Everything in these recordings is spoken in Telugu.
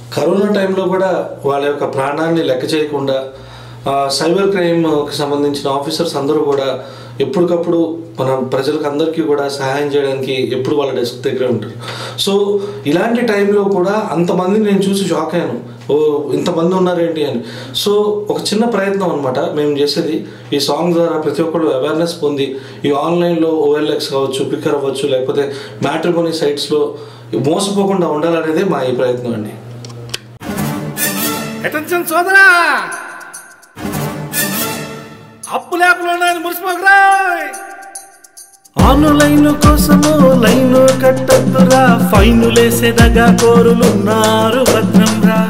కరోనా టైంలో కూడా వాళ్ళ యొక్క ప్రాణాన్ని లెక్క చేయకుండా ఆ, సైబర్ క్రైమ్కి సంబంధించిన ఆఫీసర్స్ అందరూ కూడా ఎప్పటికప్పుడు మన ప్రజలకు అందరికీ కూడా సహాయం చేయడానికి ఎప్పుడు వాళ్ళ డెస్క్ దగ్గరే ఉంటారు సో ఇలాంటి టైంలో కూడా అంతమందిని నేను చూసి షాక్ అయ్యాను ఓ ఇంతమంది ఉన్నారేంటి అని సో ఒక చిన్న ప్రయత్నం అనమాట మేము చేసేది ఈ సాంగ్ ద్వారా ప్రతి ఒక్కళ్ళు అవేర్నెస్ పొంది ఈ ఆన్లైన్లో ఓఎల్ఎక్స్ కావచ్చు పిక్కర్ అవ్వచ్చు లేకపోతే మ్యాట్రిమోనీ సైట్స్లో మోసపోకుండా ఉండాలనేదే మా ఈ ప్రయత్నం అండి అటెన్షన్ సోదరా అప్పు లేపలో మురిసిపోకరా ఆన్లైన్ కోసము లైన్ కట్టద్దురా ఫైనులేసేదగా కోరులున్నారు భద్రంరా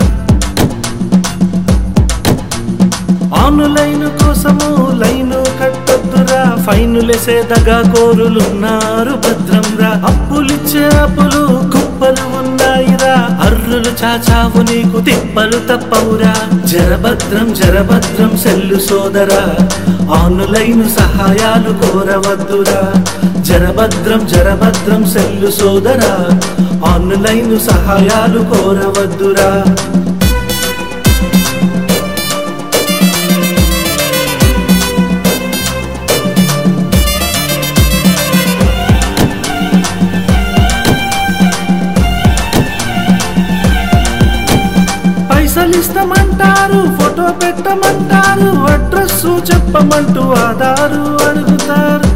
ఆన్లైన్ కోసము లైన్ కట్టొద్దురా ఫైనులేసేదగా కోరులున్నారు భద్రంరా అప్పులిచ్చే అప్పులు కుప్పలు ఉన్నాయిరా అర్రులు చాచావు నీకు తిప్పలు తప్పవురా జరభద్రం జరభద్రం సెల్లు సోదరా ఆన్లైన్ సహాయాలు కోరవద్దురా జరభద్రం జరభద్రం సెల్లు సోదరా ఆన్లైన్ సహాయాలు కోరవద్దురా పైసలు ఇస్తామంటారు ఫోటో పెట్టమంటారు అడ్రస్ చెప్పమంటూ ఆధారు అడుగుతారు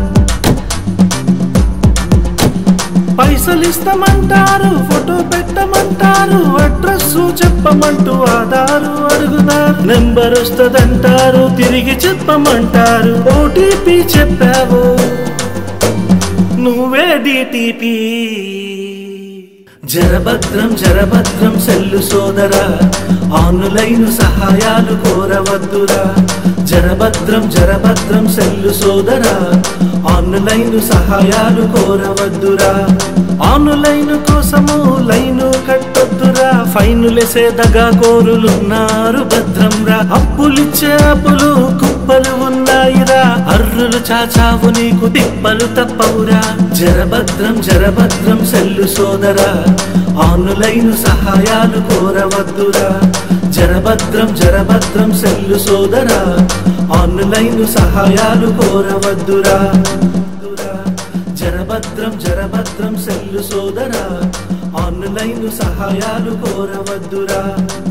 పైసలు ఇస్తామంటారు ఫోటో పెట్టమంటారు అడ్రస్ చెప్పమంటూ ఆధారు అడుగుతారు నెంబర్ వస్తుందంటారు తిరిగి చెప్పమంటారు ఓటీపీ చెప్పావు నువ్వే డిటిపి జరభద్రం జరభద్రం సెల్లు సోదరా ఆన్లైన్ సహాయాలు కోరవద్దురా జరభద్రం జరభద్రం సెల్లు సోదరా ఆన్లైన్ సహాయాలు కోరవద్దురా ఆన్లైన్ కోసము లైను కట్టొద్దురా ఫైనులేసేదగా కోరులున్నారు భద్రంరా అప్పులిచ్చే అప్పులు కుప్పలు ఉన్నాయిరా అర్రులు చాచావు నీకు తిప్పలు తప్పవురా జరభద్రం జరభద్రం సెల్లు సోదరా ఆన్లైన్ సహాయాలు కోరవద్దురా జరభద్రం జరభద్రం సెల్లు సోదరా ఆన్లైన్ సహాయాలు కోరవద్దురా జరభద్రం జరభద్రం సెల్లు సోదరా ఆన్లైన్ సహాయాలు కోరవద్దురా